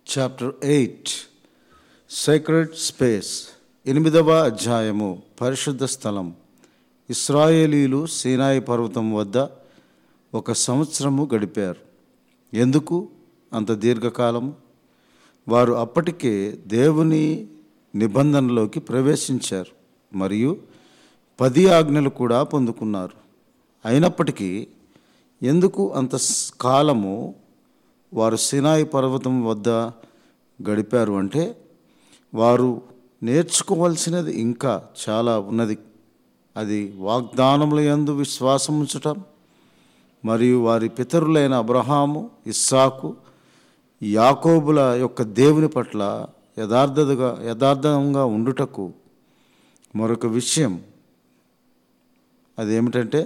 chapter eight secret space ఎనిమిదవ అధ్యాయము పరిశుద్ధ స్థలం ఇస్రాయేలీలు సీనాయి పర్వతం వద్ద ఒక సంవత్సరము గడిపారు ఎందుకు అంత దీర్ఘకాలం వారు అప్పటికే దేవుని నిబంధనలోకి ప్రవేశించారు మరియు పది ఆజ్ఞలు కూడా పొందుకున్నారు అయినప్పటికీ ఎందుకు అంత స్- కాలము వారు సినాయి పర్వతం వద్ద గడిపారు అంటే వారు నేర్చుకోవాల్సినది ఇంకా చాలా ఉన్నది అది వాగ్దానముల యందు విశ్వాసం ఉంచటం మరియు వారి పితరులైన అబ్రహాము ఇస్సాకు యాకోబుల యొక్క దేవుని పట్ల యథార్థతగా యథార్థంగా ఉండుటకు మరొక విషయం అదేమిటంటే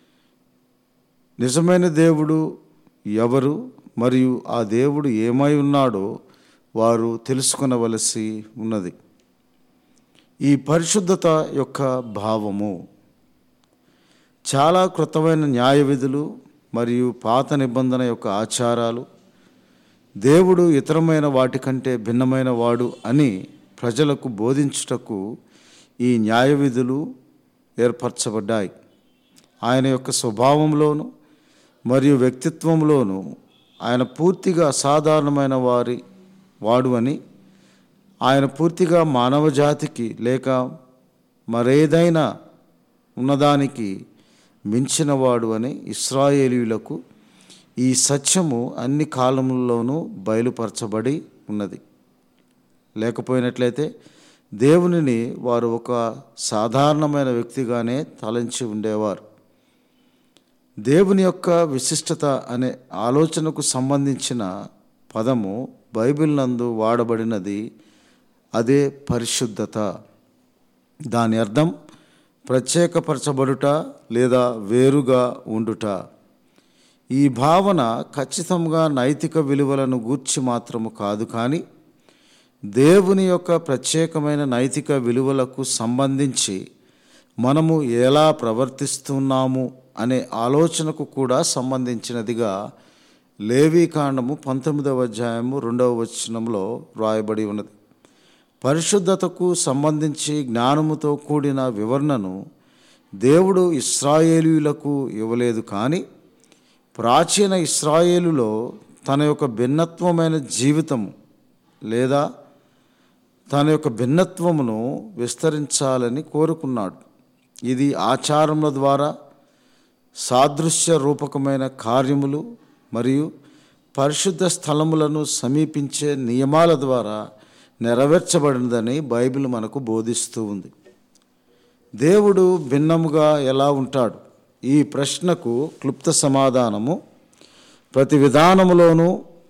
నిజమైన దేవుడు ఎవరు మరియు ఆ దేవుడు ఏమై ఉన్నాడో వారు తెలుసుకొనవలసి ఉన్నది ఈ పరిశుద్ధత యొక్క భావము చాలా కృతమైన న్యాయ విధులు మరియు పాత నిబంధన యొక్క ఆచారాలు దేవుడు ఇతరమైన వాటికంటే భిన్నమైన వాడు అని ప్రజలకు బోధించుటకు ఈ న్యాయ విధులు ఏర్పరచబడ్డాయి ఆయన యొక్క స్వభావంలోను మరియు వ్యక్తిత్వంలోను ఆయన పూర్తిగా అసాధారణమైన వారి వాడు అని ఆయన పూర్తిగా మానవ జాతికి లేక మరేదైనా ఉన్నదానికి మించినవాడు అని ఇస్రాయేలీయులకు ఈ సత్యము అన్ని కాలములలోనూ బయలుపరచబడి ఉన్నది లేకపోయినట్లయితే దేవునిని వారు ఒక సాధారణమైన వ్యక్తిగానే తలంచి ఉండేవారు దేవుని యొక్క విశిష్టత అనే ఆలోచనకు సంబంధించిన పదము బైబిల్ నందు వాడబడినది అదే పరిశుద్ధత దాని అర్థం ప్రత్యేకపరచబడుట లేదా వేరుగా ఉండుట ఈ భావన ఖచ్చితంగా నైతిక విలువలను గూర్చి మాత్రము కాదు కానీ దేవుని యొక్క ప్రత్యేకమైన నైతిక విలువలకు సంబంధించి మనము ఎలా ప్రవర్తిస్తున్నాము అనే ఆలోచనకు కూడా సంబంధించినదిగా లేవీకాండము పంతొమ్మిదవ అధ్యాయము రెండవ వచనంలో వ్రాయబడి ఉన్నది పరిశుద్ధతకు సంబంధించి జ్ఞానముతో కూడిన వివరణను దేవుడు ఇస్రాయేలీయులకు ఇవ్వలేదు కానీ ప్రాచీన ఇస్రాయేలులో తన యొక్క భిన్నత్వమైన జీవితము లేదా తన యొక్క భిన్నత్వమును విస్తరించాలని కోరుకున్నాడు ఇది ఆచారముల ద్వారా సాదృశ్య రూపకమైన కార్యములు మరియు పరిశుద్ధ స్థలములను సమీపించే నియమాల ద్వారా నెరవేర్చబడినదని బైబిల్ మనకు బోధిస్తూ ఉంది దేవుడు భిన్నముగా ఎలా ఉంటాడు ఈ ప్రశ్నకు క్లుప్త సమాధానము ప్రతి విధానములోనూ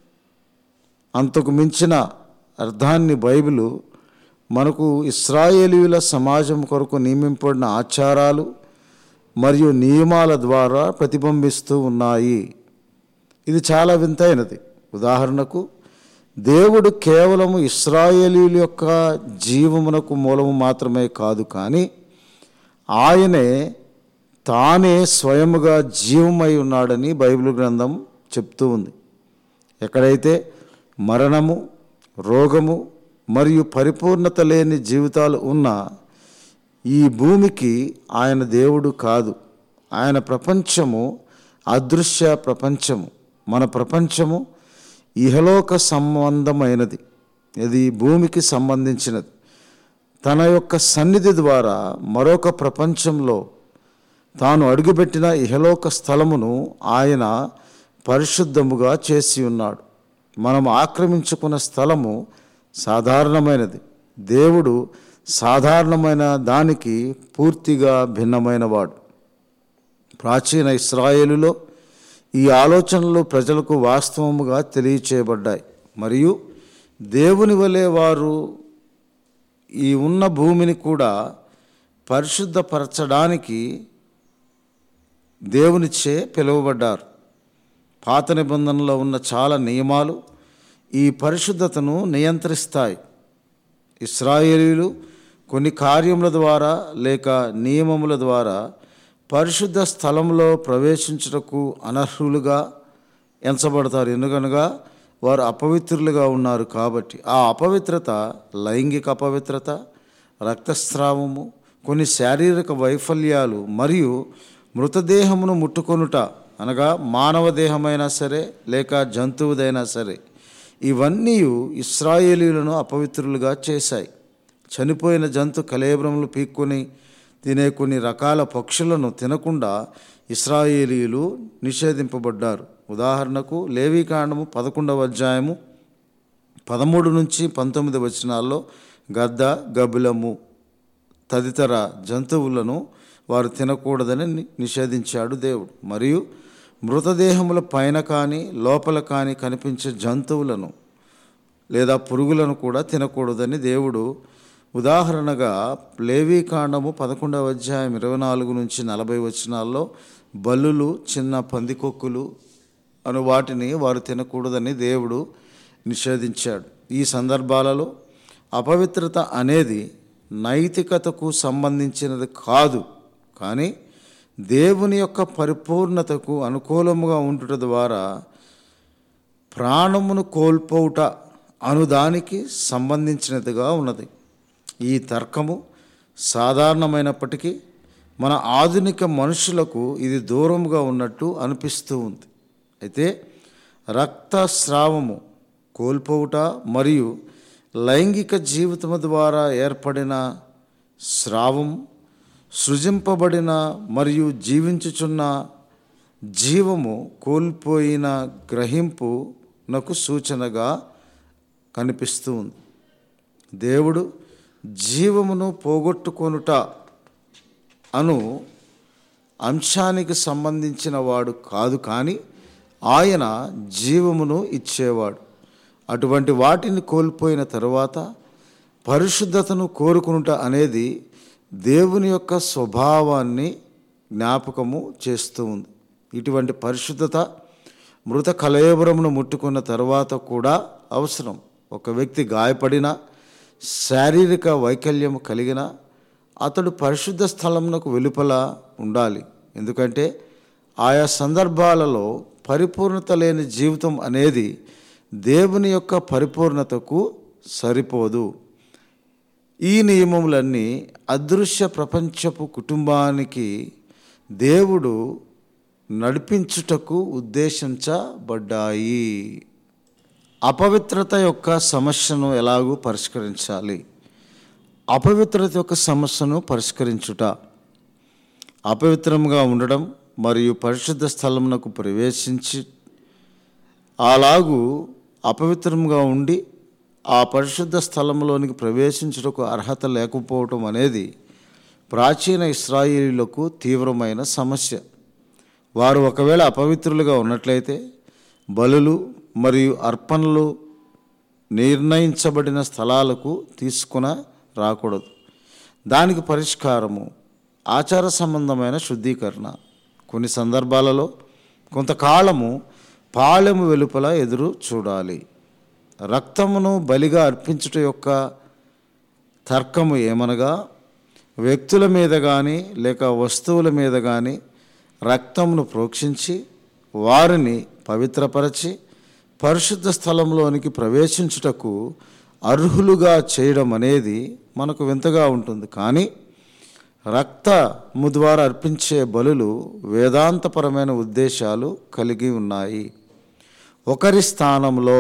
అంతకు మించిన అర్థాన్ని బైబిలు మనకు ఇస్రాయేలీయుల సమాజం కొరకు నియమింపబడిన ఆచారాలు మరియు నియమాల ద్వారా ప్రతిబింబిస్తూ ఉన్నాయి ఇది చాలా వింతైనది ఉదాహరణకు దేవుడు కేవలము ఇస్రాయేలీయుల యొక్క జీవమునకు మూలము మాత్రమే కాదు కానీ ఆయనే తానే స్వయముగా జీవమై ఉన్నాడని బైబిల్ గ్రంథం చెప్తూ ఉంది ఎక్కడైతే మరణము రోగము మరియు పరిపూర్ణత లేని జీవితాలు ఉన్నా ఈ భూమికి ఆయన దేవుడు కాదు ఆయన ప్రపంచము అదృశ్య ప్రపంచము మన ప్రపంచము ఇహలోక సంబంధమైనది ఇది భూమికి సంబంధించినది తన యొక్క సన్నిధి ద్వారా మరొక ప్రపంచంలో తాను అడుగుపెట్టిన ఇహలోక స్థలమును ఆయన పరిశుద్ధముగా చేసి ఉన్నాడు మనం ఆక్రమించుకున్న స్థలము సాధారణమైనది దేవుడు సాధారణమైన దానికి పూర్తిగా భిన్నమైనవాడు ప్రాచీన ఇస్రాయేలులో ఈ ఆలోచనలు ప్రజలకు వాస్తవముగా తెలియచేయబడ్డాయి మరియు దేవుని వలె వారు ఈ ఉన్న భూమిని కూడా పరిశుద్ధపరచడానికి దేవునిచే పిలువబడ్డారు పాత నిబంధనలో ఉన్న చాలా నియమాలు ఈ పరిశుద్ధతను నియంత్రిస్తాయి ఇస్రాయేలీలు కొన్ని కార్యముల ద్వారా లేక నియమముల ద్వారా పరిశుద్ధ స్థలంలో ప్రవేశించుటకు అనర్హులుగా ఎంచబడతారు ఎందుకనగా వారు అపవిత్రులుగా ఉన్నారు కాబట్టి ఆ అపవిత్రత లైంగిక అపవిత్రత రక్తస్రావము కొన్ని శారీరక వైఫల్యాలు మరియు మృతదేహమును ముట్టుకొనుట అనగా మానవ దేహమైనా సరే లేక జంతువుదైనా సరే ఇవన్నీ ఇస్రాయేలీలను అపవిత్రులుగా చేశాయి చనిపోయిన జంతు కలేబ్రములు పీక్కొని తినే కొన్ని రకాల పక్షులను తినకుండా ఇస్రాయేలీలు నిషేధింపబడ్డారు ఉదాహరణకు లేవీకాండము పదకొండవ అధ్యాయము పదమూడు నుంచి పంతొమ్మిది వచనాల్లో గద్ద గబిలము తదితర జంతువులను వారు తినకూడదని ని- నిషేధించాడు దేవుడు మరియు మృతదేహముల పైన కానీ లోపల కానీ కనిపించే జంతువులను లేదా పురుగులను కూడా తినకూడదని దేవుడు ఉదాహరణగా లేవీకాండము పదకొండవ అధ్యాయం ఇరవై నాలుగు నుంచి నలభై వచనాల్లో బల్లులు చిన్న పందికొక్కులు అను వాటిని వారు తినకూడదని దేవుడు నిషేధించాడు ఈ సందర్భాలలో అపవిత్రత అనేది నైతికతకు సంబంధించినది కాదు కానీ దేవుని యొక్క పరిపూర్ణతకు అనుకూలముగా ఉంటుట ద్వారా ప్రాణమును కోల్పోవుట అనుదానికి సంబంధించినదిగా ఉన్నది ఈ తర్కము సాధారణమైనప్పటికీ మన ఆధునిక మనుషులకు ఇది దూరంగా ఉన్నట్టు అనిపిస్తూ ఉంది అయితే రక్తస్రావము కోల్పోవుట మరియు లైంగిక జీవితము ద్వారా ఏర్పడిన స్రావం సృజింపబడిన మరియు జీవించుచున్న జీవము కోల్పోయిన గ్రహింపునకు సూచనగా కనిపిస్తూ ఉంది దేవుడు జీవమును పోగొట్టుకొనుట అను అంశానికి సంబంధించిన వాడు కాదు కానీ ఆయన జీవమును ఇచ్చేవాడు అటువంటి వాటిని కోల్పోయిన తరువాత పరిశుద్ధతను కోరుకునుట అనేది దేవుని యొక్క స్వభావాన్ని జ్ఞాపకము చేస్తూ ఉంది ఇటువంటి పరిశుద్ధత మృత కలయబరమును ముట్టుకున్న తర్వాత కూడా అవసరం ఒక వ్యక్తి గాయపడిన శారీరక వైకల్యం కలిగిన అతడు పరిశుద్ధ స్థలమునకు వెలుపల ఉండాలి ఎందుకంటే ఆయా సందర్భాలలో పరిపూర్ణత లేని జీవితం అనేది దేవుని యొక్క పరిపూర్ణతకు సరిపోదు ఈ నియమములన్నీ అదృశ్య ప్రపంచపు కుటుంబానికి దేవుడు నడిపించుటకు ఉద్దేశించబడ్డాయి అపవిత్రత యొక్క సమస్యను ఎలాగూ పరిష్కరించాలి అపవిత్రత యొక్క సమస్యను పరిష్కరించుట అపవిత్రంగా ఉండడం మరియు పరిశుద్ధ స్థలమునకు ప్రవేశించి అలాగూ అపవిత్రంగా ఉండి ఆ పరిశుద్ధ స్థలంలోనికి ప్రవేశించుటకు అర్హత లేకపోవటం అనేది ప్రాచీన ఇస్రాయేలీలకు తీవ్రమైన సమస్య వారు ఒకవేళ అపవిత్రులుగా ఉన్నట్లయితే బలులు మరియు అర్పణలు నిర్ణయించబడిన స్థలాలకు తీసుకున రాకూడదు దానికి పరిష్కారము ఆచార సంబంధమైన శుద్ధీకరణ కొన్ని సందర్భాలలో కొంతకాలము పాళెము వెలుపల ఎదురు చూడాలి రక్తమును బలిగా అర్పించుట యొక్క తర్కము ఏమనగా వ్యక్తుల మీద కానీ లేక వస్తువుల మీద కానీ రక్తమును ప్రోక్షించి వారిని పవిత్రపరచి పరిశుద్ధ స్థలంలోనికి ప్రవేశించుటకు అర్హులుగా చేయడం అనేది మనకు వింతగా ఉంటుంది కానీ రక్తము ద్వారా అర్పించే బలులు వేదాంతపరమైన ఉద్దేశాలు కలిగి ఉన్నాయి ఒకరి స్థానంలో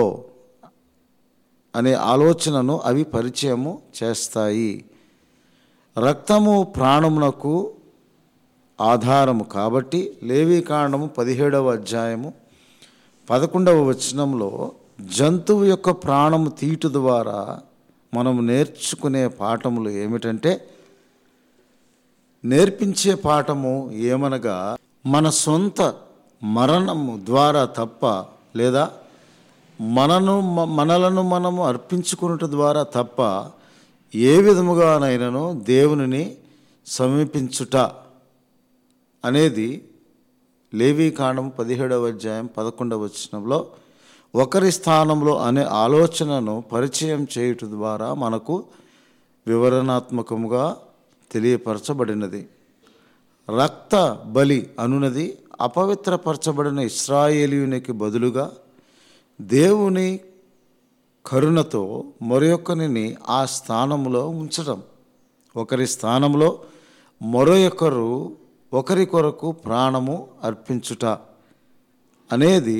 అనే ఆలోచనను అవి పరిచయము చేస్తాయి రక్తము ప్రాణమునకు ఆధారము కాబట్టి లేవీకాండము పదిహేడవ అధ్యాయము పదకొండవ వచనంలో జంతువు యొక్క ప్రాణము తీటు ద్వారా మనం నేర్చుకునే పాఠములు ఏమిటంటే నేర్పించే పాఠము ఏమనగా మన సొంత మరణము ద్వారా తప్ప లేదా మనను మ- మనలను మనము అర్పించుకున్నట ద్వారా తప్ప ఏ విధముగానైనాను దేవునిని సమీపించుట అనేది లేవీ కాండం పదిహేడవ అధ్యాయం పదకొండవ వచనంలో ఒకరి స్థానంలో అనే ఆలోచనను పరిచయం చేయుట ద్వారా మనకు వివరణాత్మకముగా తెలియపరచబడినది రక్త బలి అనునది అపవిత్రపరచబడిన ఇస్రాయేలీయునికి బదులుగా దేవుని కరుణతో మరొకరిని ఆ స్థానంలో ఉంచడం ఒకరి స్థానంలో మరొకరు ఒకరి కొరకు ప్రాణము అర్పించుట అనేది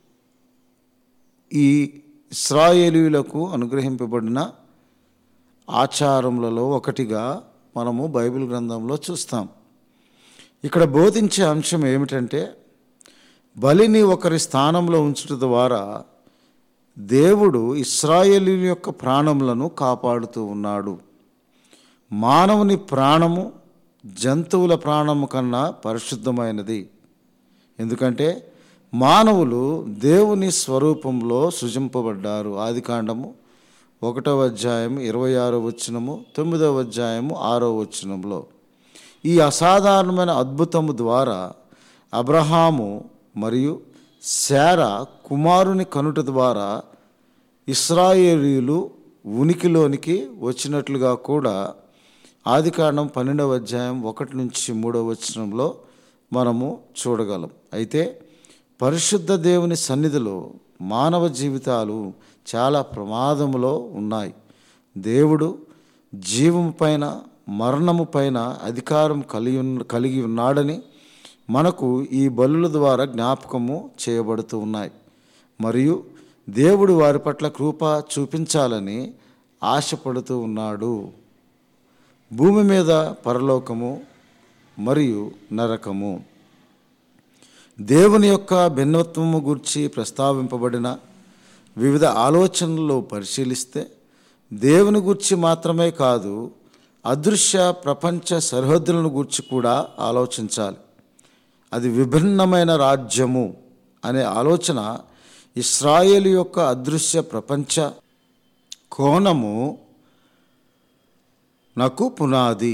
ఈ ఇస్రాయేలీయులకు అనుగ్రహింపబడిన ఆచారములలో ఒకటిగా మనము బైబిల్ గ్రంథంలో చూస్తాం ఇక్కడ బోధించే అంశం ఏమిటంటే బలిని ఒకరి స్థానంలో ఉంచుట ద్వారా దేవుడు ఇస్రాయేలీల యొక్క ప్రాణములను కాపాడుతూ ఉన్నాడు మానవుని ప్రాణము జంతువుల ప్రాణము కన్నా పరిశుద్ధమైనది ఎందుకంటే మానవులు దేవుని స్వరూపంలో సృజింపబడ్డారు ఆదికాండము ఒకటవ అధ్యాయం ఇరవై ఆరో వచనము తొమ్మిదవ అధ్యాయము ఆరో వచనంలో ఈ అసాధారణమైన అద్భుతము ద్వారా అబ్రహాము మరియు శార కుమారుని కనుట ద్వారా ఇస్రాయేలీలు ఉనికిలోనికి వచ్చినట్లుగా కూడా ఆదికాండం పన్నెండవ అధ్యాయం ఒకటి నుంచి మూడవ వచనంలో మనము చూడగలం అయితే పరిశుద్ధ దేవుని సన్నిధిలో మానవ జీవితాలు చాలా ప్రమాదములో ఉన్నాయి దేవుడు జీవము పైన మరణము పైన అధికారం కలిగి ఉన్న కలిగి ఉన్నాడని మనకు ఈ బలుల ద్వారా జ్ఞాపకము చేయబడుతూ ఉన్నాయి మరియు దేవుడు వారి పట్ల కృప చూపించాలని ఆశపడుతూ ఉన్నాడు భూమి మీద పరలోకము మరియు నరకము దేవుని యొక్క భిన్నత్వము గురించి ప్రస్తావింపబడిన వివిధ ఆలోచనలు పరిశీలిస్తే దేవుని గురించి మాత్రమే కాదు అదృశ్య ప్రపంచ సరిహద్దులను గురించి కూడా ఆలోచించాలి అది విభిన్నమైన రాజ్యము అనే ఆలోచన ఇస్రాయేలు యొక్క అదృశ్య ప్రపంచ కోణము నాకు పునాది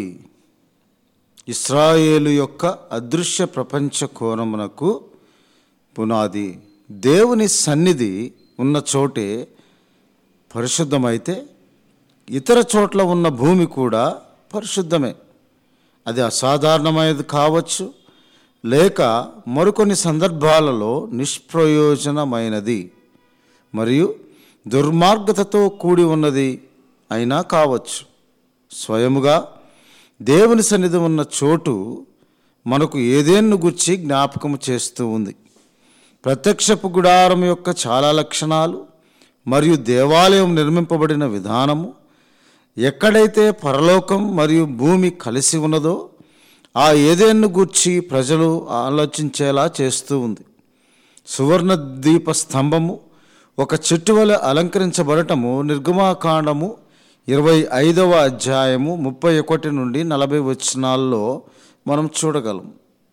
ఇస్రాయేలు యొక్క అదృశ్య ప్రపంచ కోణమునకు పునాది దేవుని సన్నిధి ఉన్న చోటే పరిశుద్ధమైతే ఇతర చోట్ల ఉన్న భూమి కూడా పరిశుద్ధమే అది అసాధారణమైనది కావచ్చు లేక మరికొన్ని సందర్భాలలో నిష్ప్రయోజనమైనది మరియు దుర్మార్గతతో కూడి ఉన్నది అయినా కావచ్చు స్వయముగా దేవుని సన్నిధి ఉన్న చోటు మనకు ఏదేన్ను గుర్చి జ్ఞాపకము చేస్తూ ఉంది ప్రత్యక్షపు గుడారం యొక్క చాలా లక్షణాలు మరియు దేవాలయం నిర్మింపబడిన విధానము ఎక్కడైతే పరలోకం మరియు భూమి కలిసి ఉన్నదో ఆ ఏదేన్ను గూర్చి ప్రజలు ఆలోచించేలా చేస్తూ ఉంది సువర్ణ దీప స్తంభము ఒక చెట్టు వలె అలంకరించబడటము నిర్గమాకాండము ఇరవై ఐదవ అధ్యాయము ముప్పై ఒకటి నుండి నలభై వచనాల్లో మనం చూడగలం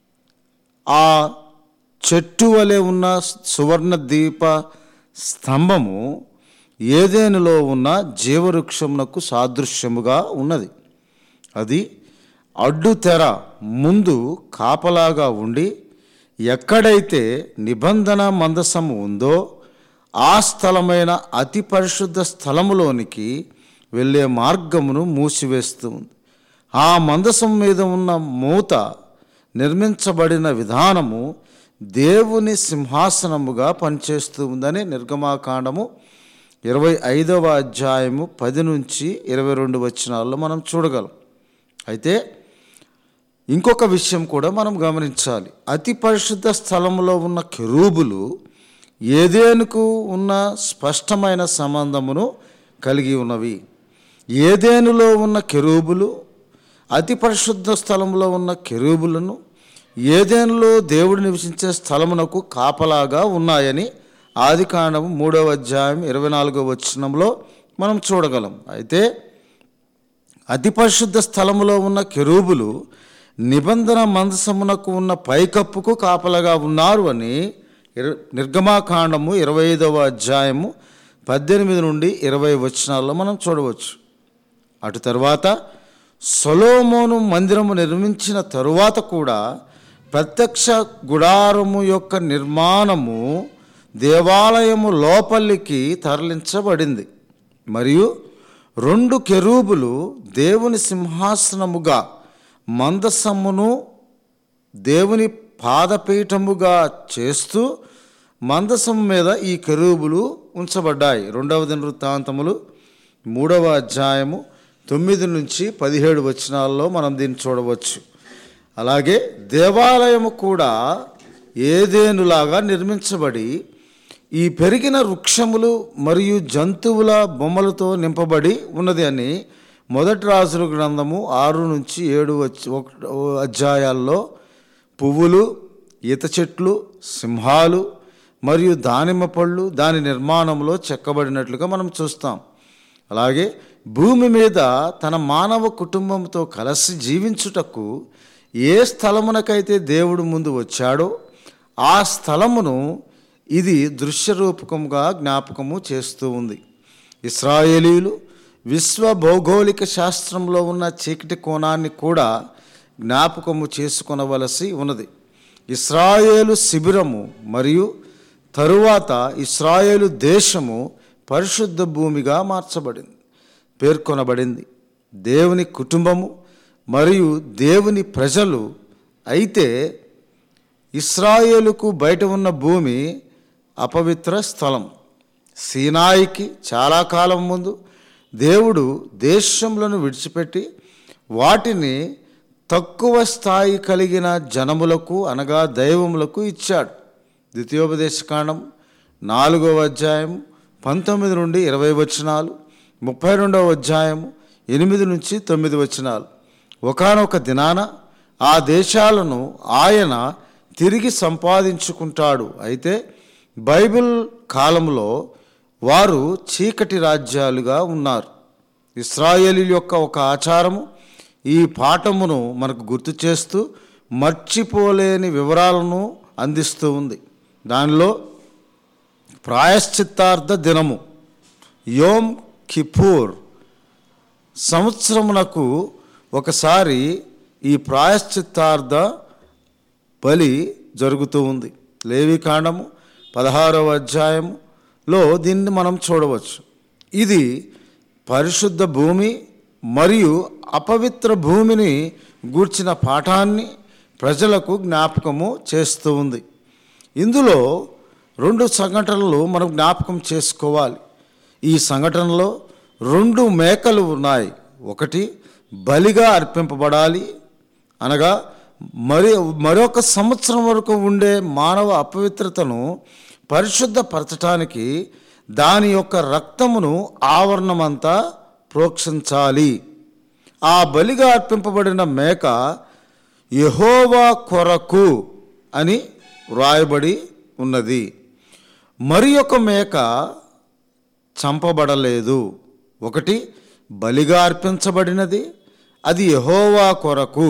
ఆ చెట్టు వలె ఉన్న సువర్ణ దీప స్తంభము ఏదేనులో ఉన్న జీవవృక్షమునకు సాదృశ్యముగా ఉన్నది అది అడ్డు తెర ముందు కాపలాగా ఉండి ఎక్కడైతే నిబంధన మందసము ఉందో ఆ స్థలమైన అతి పరిశుద్ధ స్థలములోనికి వెళ్ళే మార్గమును మూసివేస్తూ ఉంది ఆ మందసం మీద ఉన్న మూత నిర్మించబడిన విధానము దేవుని సింహాసనముగా పనిచేస్తూ ఉందని నిర్గమాకాండము ఇరవై ఐదవ అధ్యాయము పది నుంచి ఇరవై రెండు వచనాల్లో మనం చూడగలం అయితే ఇంకొక విషయం కూడా మనం గమనించాలి అతి పరిశుద్ధ స్థలంలో ఉన్న కెరూబులు ఏదేనుకు ఉన్న స్పష్టమైన సంబంధమును కలిగి ఉన్నవి ఏదేనులో ఉన్న కెరూబులు అతి పరిశుద్ధ స్థలంలో ఉన్న కెరూబులను ఏదేనులో దేవుడు నివసించే స్థలమునకు కాపలాగా ఉన్నాయని ఆదికాండము మూడవ అధ్యాయం ఇరవై నాలుగవ వచనంలో మనం చూడగలం అయితే అతి పరిశుద్ధ స్థలములో ఉన్న కెరూబులు నిబంధన మందసమునకు ఉన్న పైకప్పుకు కాపలగా ఉన్నారు అని ఇర- నిర్గమాకాండము ఇరవై ఐదవ అధ్యాయము పద్దెనిమిది నుండి ఇరవై వచనాల్లో మనం చూడవచ్చు అటు తర్వాత సొలోమోను మందిరము నిర్మించిన తరువాత కూడా ప్రత్యక్ష గుడారము యొక్క నిర్మాణము దేవాలయము లోపలికి తరలించబడింది మరియు రెండు కెరూబులు దేవుని సింహాసనముగా మందసమును దేవుని పాదపీఠముగా చేస్తూ మందసం మీద ఈ కెరూబులు ఉంచబడ్డాయి రెండవ దిన వృత్తాంతములు మూడవ అధ్యాయము తొమ్మిది నుంచి పదిహేడు వచనాల్లో మనం దీన్ని చూడవచ్చు అలాగే దేవాలయము కూడా ఏదేనులాగా నిర్మించబడి ఈ పెరిగిన వృక్షములు మరియు జంతువుల బొమ్మలతో నింపబడి ఉన్నది అని మొదటి రాజుల గ్రంథము ఆరు నుంచి ఏడు వచ్చి ఒక అధ్యాయాల్లో పువ్వులు ఈత చెట్లు సింహాలు మరియు దానిమ్మ పళ్ళు దాని నిర్మాణంలో చెక్కబడినట్లుగా మనం చూస్తాం అలాగే భూమి మీద తన మానవ కుటుంబంతో కలిసి జీవించుటకు ఏ స్థలమునకైతే దేవుడు ముందు వచ్చాడో ఆ స్థలమును ఇది దృశ్యరూపకంగా జ్ఞాపకము చేస్తూ ఉంది ఇస్రాయేలీలు విశ్వ భౌగోళిక శాస్త్రంలో ఉన్న చీకటి కోణాన్ని కూడా జ్ఞాపకము చేసుకొనవలసి ఉన్నది ఇస్రాయేలు శిబిరము మరియు తరువాత ఇస్రాయేలు దేశము పరిశుద్ధ భూమిగా మార్చబడింది పేర్కొనబడింది దేవుని కుటుంబము మరియు దేవుని ప్రజలు అయితే ఇస్రాయేలుకు బయట ఉన్న భూమి అపవిత్ర స్థలం సీనాయికి చాలా కాలం ముందు దేవుడు దేశములను విడిచిపెట్టి వాటిని తక్కువ స్థాయి కలిగిన జనములకు అనగా దైవములకు ఇచ్చాడు ద్వితీయోపదేశకాండం నాలుగవ అధ్యాయం పంతొమ్మిది నుండి ఇరవై వచనాలు ముప్పై రెండవ అధ్యాయము ఎనిమిది నుంచి తొమ్మిది వచనాలు ఒకనొక దినాన ఆ దేశాలను ఆయన తిరిగి సంపాదించుకుంటాడు అయితే బైబిల్ కాలంలో వారు చీకటి రాజ్యాలుగా ఉన్నారు ఇస్రాయేలీ యొక్క ఒక ఆచారము ఈ పాఠమును మనకు గుర్తు చేస్తూ మర్చిపోలేని వివరాలను అందిస్తూ ఉంది దానిలో ప్రాయశ్చిత్తార్థ దినము యోమ్ కిపూర్ సంవత్సరమునకు ఒకసారి ఈ ప్రాయశ్చిత్తార్థ బలి జరుగుతూ ఉంది లేవికాండము పదహారవ అధ్యాయములో దీన్ని మనం చూడవచ్చు ఇది పరిశుద్ధ భూమి మరియు అపవిత్ర భూమిని గూర్చిన పాఠాన్ని ప్రజలకు జ్ఞాపకము చేస్తూ ఉంది ఇందులో రెండు సంఘటనలు మనం జ్ఞాపకం చేసుకోవాలి ఈ సంఘటనలో రెండు మేకలు ఉన్నాయి ఒకటి బలిగా అర్పింపబడాలి అనగా మరి మరొక సంవత్సరం వరకు ఉండే మానవ అపవిత్రతను పరిశుద్ధపరచటానికి దాని యొక్క రక్తమును ఆవరణమంతా ప్రోక్షించాలి ఆ బలిగా అర్పింపబడిన మేక యహోవా కొరకు అని వ్రాయబడి ఉన్నది మరి ఒక మేక చంపబడలేదు ఒకటి బలిగా అర్పించబడినది అది యహోవా కొరకు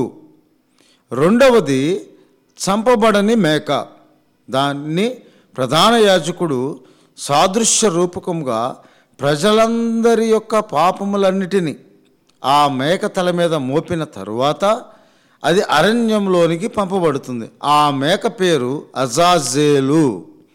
రెండవది చంపబడని మేక దాన్ని ప్రధాన యాజకుడు సాదృశ్య రూపకంగా ప్రజలందరి యొక్క పాపములన్నిటినీ ఆ మేక తల మీద మోపిన తరువాత అది అరణ్యంలోనికి పంపబడుతుంది ఆ మేక పేరు అజాజేలు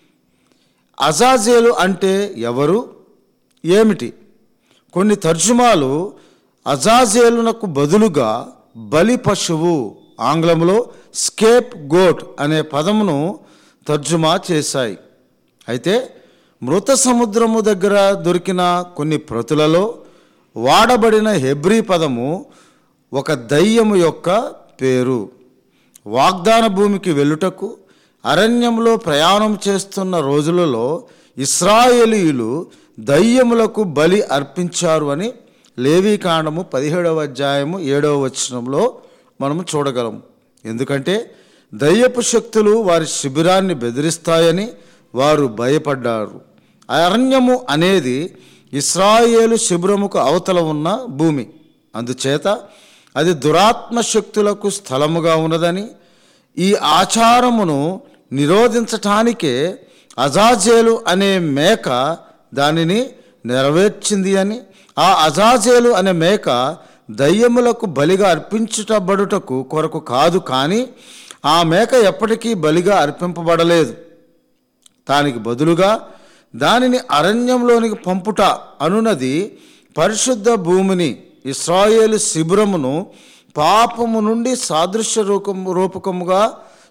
అజాజేలు అంటే ఎవరు ఏమిటి కొన్ని తర్జుమాలు అజాజేలునకు బదులుగా బలి పశువు ఆంగ్లంలో స్కేప్ గోట్ అనే పదమును తర్జుమా చేశాయి అయితే మృత సముద్రము దగ్గర దొరికిన కొన్ని ప్రతులలో వాడబడిన హెబ్రీ పదము ఒక దయ్యము యొక్క పేరు వాగ్దాన భూమికి వెళ్ళుటకు అరణ్యంలో ప్రయాణం చేస్తున్న రోజులలో ఇస్రాయేలీయులు దయ్యములకు బలి అర్పించారు అని లేవీకాండము పదిహేడవ అధ్యాయము ఏడవ వచనంలో మనము చూడగలము ఎందుకంటే దయ్యపు శక్తులు వారి శిబిరాన్ని బెదిరిస్తాయని వారు భయపడ్డారు అరణ్యము అనేది ఇస్రాయేలు శిబిరముకు అవతల ఉన్న భూమి అందుచేత అది దురాత్మ శక్తులకు స్థలముగా ఉన్నదని ఈ ఆచారమును నిరోధించటానికే అజాజేలు అనే మేక దానిని నెరవేర్చింది అని ఆ అజాజేలు అనే మేక దయ్యములకు బలిగా అర్పించుటబడుటకు కొరకు కాదు కానీ ఆ మేక ఎప్పటికీ బలిగా అర్పింపబడలేదు దానికి బదులుగా దానిని అరణ్యంలోనికి పంపుట అనున్నది పరిశుద్ధ భూమిని ఇస్రాయేలు శిబిరమును పాపము నుండి సాదృశ్య రూపం రూపకముగా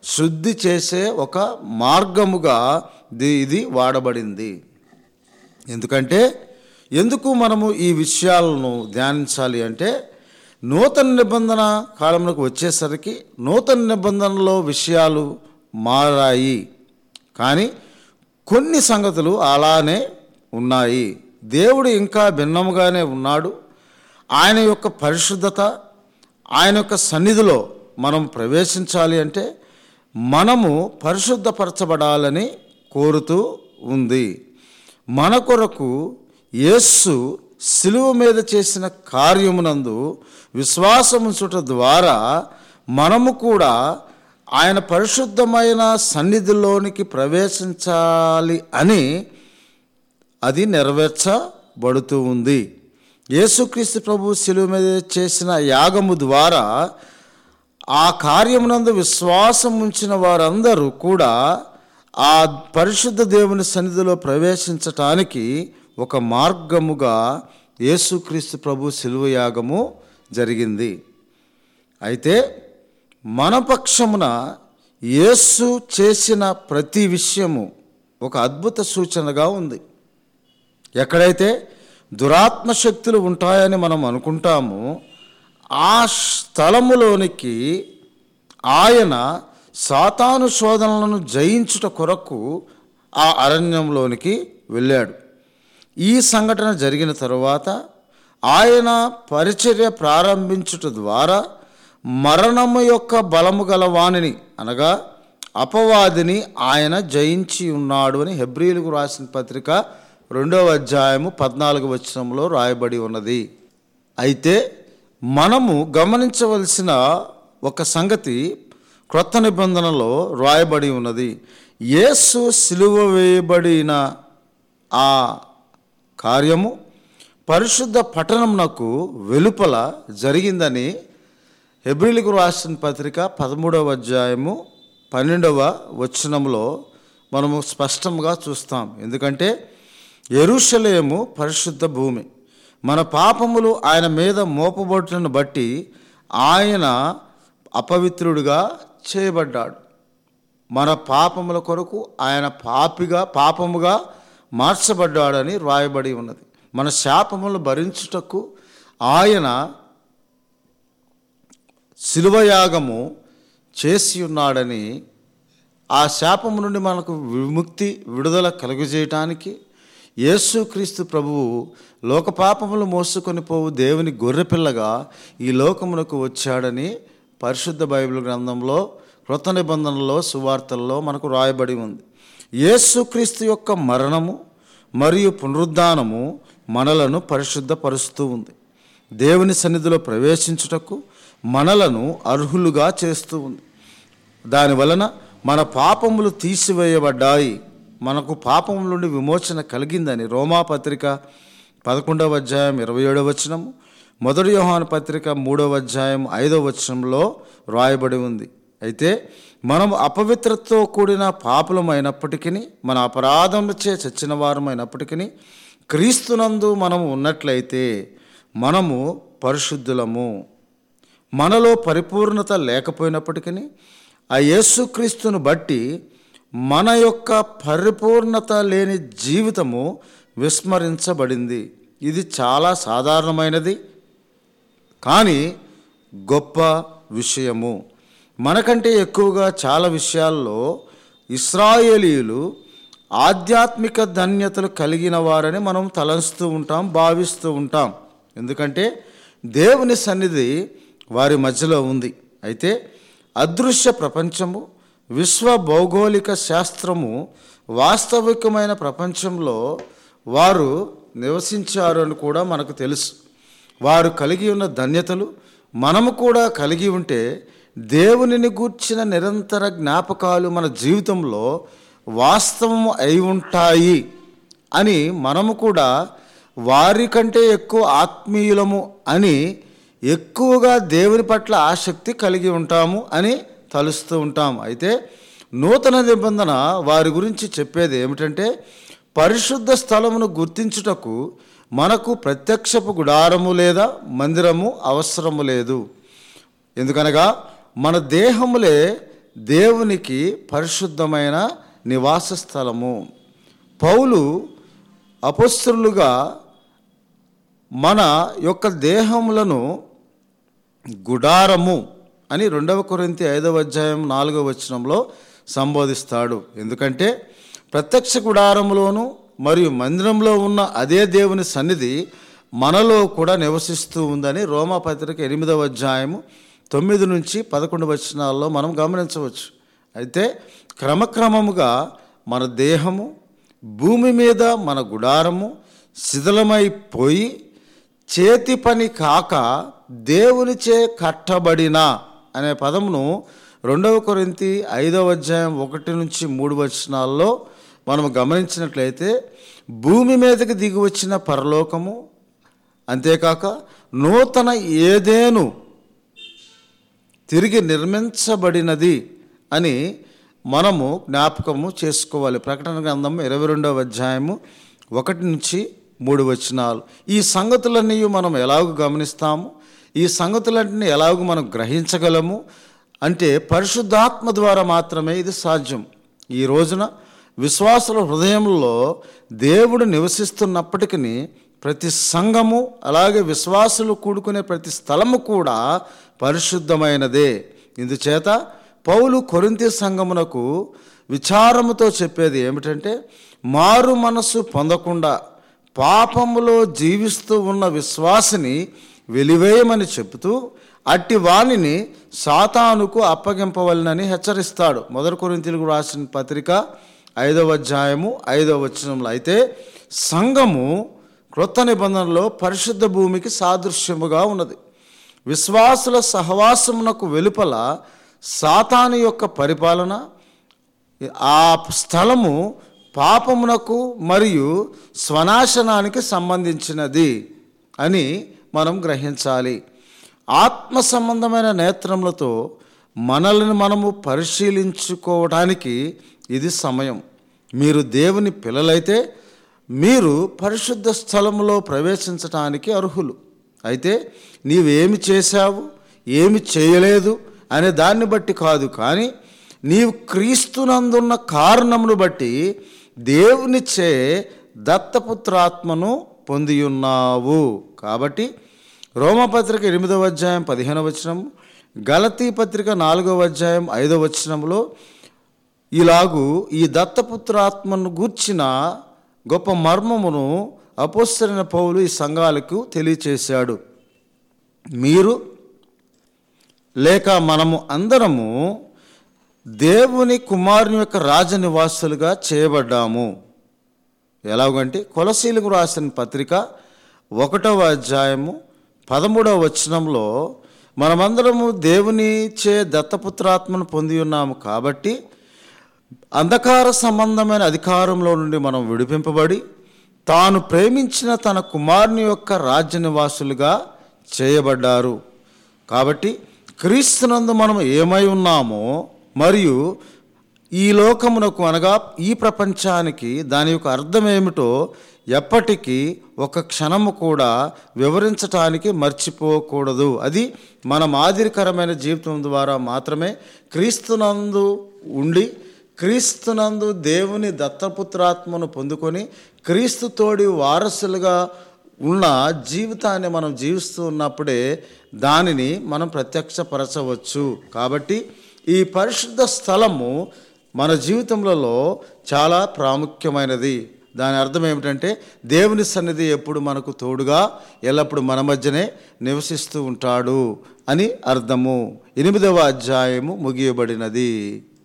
శుద్ధి చేసే ఒక మార్గముగా ది- ఇది వాడబడింది ఎందుకంటే ఎందుకు మనము ఈ విషయాలను ధ్యానించాలి అంటే నూతన నిబంధన కాలంలోకి వచ్చేసరికి నూతన నిబంధనలో విషయాలు మారాయి కానీ కొన్ని సంగతులు అలానే ఉన్నాయి దేవుడు ఇంకా భిన్నముగానే ఉన్నాడు ఆయన యొక్క పరిశుద్ధత ఆయన యొక్క సన్నిధిలో మనం ప్రవేశించాలి అంటే మనము పరిశుద్ధపరచబడాలని కోరుతూ ఉంది మన కొరకు యేస్సు శిలువ మీద చేసిన కార్యమునందు విశ్వాసముంచుట ద్వారా మనము కూడా ఆయన పరిశుద్ధమైన సన్నిధిలోనికి ప్రవేశించాలి అని అది నెరవేర్చబడుతూ ఉంది యేసుక్రీస్తు ప్రభు శిలువ మీద చేసిన యాగము ద్వారా ఆ కార్యమునందు విశ్వాసం ఉంచిన వారందరూ కూడా ఆ పరిశుద్ధ దేవుని సన్నిధిలో ప్రవేశించటానికి ఒక మార్గముగా యేసుక్రీస్తు ప్రభు శిలువ యాగము జరిగింది అయితే మన పక్షమున యేసు చేసిన ప్రతి విషయము ఒక అద్భుత సూచనగా ఉంది ఎక్కడైతే దురాత్మ శక్తులు ఉంటాయని మనం అనుకుంటామో ఆ స్థలములోనికి ఆయన సాతాను శోధనలను జయించుట కొరకు ఆ అరణ్యంలోనికి వెళ్ళాడు ఈ సంఘటన జరిగిన తరువాత ఆయన పరిచర్య ప్రారంభించుట ద్వారా మరణము యొక్క బలము గల వాణిని అనగా అపవాదిని ఆయన జయించి ఉన్నాడు అని హెబ్రిలకు రాసిన పత్రిక రెండవ అధ్యాయము పద్నాలుగు వచనంలో రాయబడి ఉన్నది అయితే మనము గమనించవలసిన ఒక సంగతి క్రొత్త నిబంధనలో రాయబడి ఉన్నది యేసు సిలువ వేయబడిన ఆ కార్యము పరిశుద్ధ పట్టణమునకు వెలుపల జరిగిందని హెబ్రిలకు రాసిన పత్రిక పదమూడవ అధ్యాయము పన్నెండవ వచనంలో మనము స్పష్టంగా చూస్తాం ఎందుకంటే ఎరుషలేము పరిశుద్ధ భూమి మన పాపములు ఆయన మీద మోపబడుటను బట్టి ఆయన అపవిత్రుడిగా చేయబడ్డాడు మన పాపముల కొరకు ఆయన పాపిగా పాపముగా మార్చబడ్డాడని రాయబడి ఉన్నది మన శాపములు భరించుటకు ఆయన శిలువయాగము చేసి ఉన్నాడని ఆ శాపము నుండి మనకు విముక్తి విడుదల కలుగజేయటానికి యేసుక్రీస్తు ప్రభువు లోక పాపములు మోసుకొని పోవు దేవుని గొర్రెపిల్లగా ఈ లోకమునకు వచ్చాడని పరిశుద్ధ బైబిల్ గ్రంథంలో కృత నిబంధనలో సువార్తల్లో మనకు రాయబడి ఉంది యేసుక్రీస్తు యొక్క మరణము మరియు పునరుద్ధానము మనలను పరిశుద్ధపరుస్తూ ఉంది దేవుని సన్నిధిలో ప్రవేశించుటకు మనలను అర్హులుగా చేస్తూ ఉంది దాని వలన మన పాపములు తీసివేయబడ్డాయి మనకు పాపం నుండి విమోచన కలిగిందని రోమాపత్రిక పదకొండవ అధ్యాయం ఇరవై ఏడవ వచనము మొదటి యోహాను పత్రిక మూడవ అధ్యాయం ఐదవ వచనంలో రాయబడి ఉంది అయితే మనం అపవిత్రతతో కూడిన పాపులమైనప్పటికీ మన అపరాధములచే చచ్చిన వారమైనప్పటికీ క్రీస్తునందు మనము ఉన్నట్లయితే మనము పరిశుద్ధులము మనలో పరిపూర్ణత లేకపోయినప్పటికీ ఆ యేసుక్రీస్తును బట్టి మన యొక్క పరిపూర్ణత లేని జీవితము విస్మరించబడింది ఇది చాలా సాధారణమైనది కానీ గొప్ప విషయము మనకంటే ఎక్కువగా చాలా విషయాల్లో ఇస్రాయేలీయులు ఆధ్యాత్మిక ధన్యతలు కలిగిన వారని మనం తలంస్తూ ఉంటాం భావిస్తూ ఉంటాం ఎందుకంటే దేవుని సన్నిధి వారి మధ్యలో ఉంది అయితే అదృశ్య ప్రపంచము విశ్వ భౌగోళిక శాస్త్రము వాస్తవికమైన ప్రపంచంలో వారు నివసించారు అని కూడా మనకు తెలుసు వారు కలిగి ఉన్న ధన్యతలు మనము కూడా కలిగి ఉంటే దేవునిని గూర్చిన నిరంతర జ్ఞాపకాలు మన జీవితంలో వాస్తవము అయి ఉంటాయి అని మనము కూడా వారికంటే ఎక్కువ ఆత్మీయులము అని ఎక్కువగా దేవుని పట్ల ఆసక్తి కలిగి ఉంటాము అని తలుస్తూ ఉంటాం అయితే నూతన నిబంధన వారి గురించి చెప్పేది ఏమిటంటే పరిశుద్ధ స్థలమును గుర్తించుటకు మనకు ప్రత్యక్షపు గుడారము లేదా మందిరము అవసరము లేదు ఎందుకనగా మన దేహములే దేవునికి పరిశుద్ధమైన నివాస స్థలము పౌలు అపస్తులుగా మన యొక్క దేహములను గుడారము అని రెండవ కొరింతి ఐదవ అధ్యాయం నాలుగవ వచనంలో సంబోధిస్తాడు ఎందుకంటే ప్రత్యక్ష గుడారములోను మరియు మందిరంలో ఉన్న అదే దేవుని సన్నిధి మనలో కూడా నివసిస్తూ ఉందని రోమాపత్రిక ఎనిమిదవ అధ్యాయము తొమ్మిది నుంచి పదకొండు వచనాల్లో మనం గమనించవచ్చు అయితే క్రమక్రమముగా మన దేహము భూమి మీద మన గుడారము శిథిలమైపోయి చేతి పని కాక దేవునిచే కట్టబడిన అనే పదమును రెండవ కొరింతి ఐదవ అధ్యాయం ఒకటి నుంచి మూడు వచనాల్లో మనం గమనించినట్లయితే భూమి మీదకి దిగి వచ్చిన పరలోకము అంతేకాక నూతన ఏదేను తిరిగి నిర్మించబడినది అని మనము జ్ఞాపకము చేసుకోవాలి ప్రకటన గ్రంథం ఇరవై రెండవ అధ్యాయము ఒకటి నుంచి మూడు వచనాలు ఈ సంగతులన్నీ మనం ఎలాగ గమనిస్తాము ఈ సంగతులన్నీ ఎలాగ మనం గ్రహించగలము అంటే పరిశుద్ధాత్మ ద్వారా మాత్రమే ఇది సాధ్యం ఈ రోజున విశ్వాసుల హృదయంలో దేవుడు నివసిస్తున్నప్పటికీ ప్రతి సంఘము అలాగే విశ్వాసులు కూడుకునే ప్రతి స్థలము కూడా పరిశుద్ధమైనదే ఇందుచేత పౌలు కొరింతి సంఘమునకు విచారముతో చెప్పేది ఏమిటంటే మారు మనస్సు పొందకుండా పాపములో జీవిస్తూ ఉన్న విశ్వాసిని వెలివేయమని చెబుతూ అట్టి వాణిని సాతానుకు అప్పగింపవలనని హెచ్చరిస్తాడు మొదటి కొరింతలకు రాసిన పత్రిక ఐదవ అధ్యాయము ఐదవ వచనంలో అయితే సంఘము క్రొత్త నిబంధనలో పరిశుద్ధ భూమికి సాదృశ్యముగా ఉన్నది విశ్వాసుల సహవాసమునకు వెలుపల సాతాను యొక్క పరిపాలన ఆ స్థలము పాపమునకు మరియు స్వనాశనానికి సంబంధించినది అని మనం గ్రహించాలి ఆత్మ సంబంధమైన నేత్రములతో మనల్ని మనము పరిశీలించుకోవడానికి ఇది సమయం మీరు దేవుని పిల్లలైతే మీరు పరిశుద్ధ స్థలములో ప్రవేశించటానికి అర్హులు అయితే నీవేమి చేశావు ఏమి చేయలేదు అనే దాన్ని బట్టి కాదు కానీ నీవు క్రీస్తునందున్న కారణమును బట్టి దేవునిచ్చే దత్తపుత్రాత్మను పొందియున్నావు కాబట్టి రోమపత్రిక ఎనిమిదవ అధ్యాయం పదిహేనవ వచనం గలతీ పత్రిక నాలుగవ అధ్యాయం ఐదవ వచనంలో ఇలాగు ఈ దత్తపుత్రాత్మను గూర్చిన గొప్ప మర్మమును అపోస్తరైన పౌలు ఈ సంఘాలకు తెలియచేశాడు మీరు లేక మనము అందరము దేవుని కుమారుని యొక్క రాజనివాసులుగా చేయబడ్డాము ఎలాగంటే కొలసీలకు రాసిన పత్రిక ఒకటవ అధ్యాయము పదమూడవ వచనంలో మనమందరము దేవుని చే దత్తపుత్రాత్మను పొంది ఉన్నాము కాబట్టి అంధకార సంబంధమైన అధికారంలో నుండి మనం విడిపింపబడి తాను ప్రేమించిన తన కుమారుని యొక్క రాజ్య నివాసులుగా చేయబడ్డారు కాబట్టి క్రీస్తునందు మనం ఏమై ఉన్నామో మరియు ఈ లోకమునకు అనగా ఈ ప్రపంచానికి దాని యొక్క అర్థం ఏమిటో ఎప్పటికీ ఒక క్షణము కూడా వివరించటానికి మర్చిపోకూడదు అది మన మాదిరికరమైన జీవితం ద్వారా మాత్రమే క్రీస్తునందు ఉండి క్రీస్తునందు దేవుని దత్తపుత్రాత్మను పొందుకొని క్రీస్తు తోడి వారసులుగా ఉన్న జీవితాన్ని మనం జీవిస్తూ ఉన్నప్పుడే దానిని మనం ప్రత్యక్షపరచవచ్చు కాబట్టి ఈ పరిశుద్ధ స్థలము మన జీవితంలో చాలా ప్రాముఖ్యమైనది దాని అర్థం ఏమిటంటే దేవుని సన్నిధి ఎప్పుడు మనకు తోడుగా ఎల్లప్పుడు మన మధ్యనే నివసిస్తూ ఉంటాడు అని అర్థము ఎనిమిదవ అధ్యాయము ముగియబడినది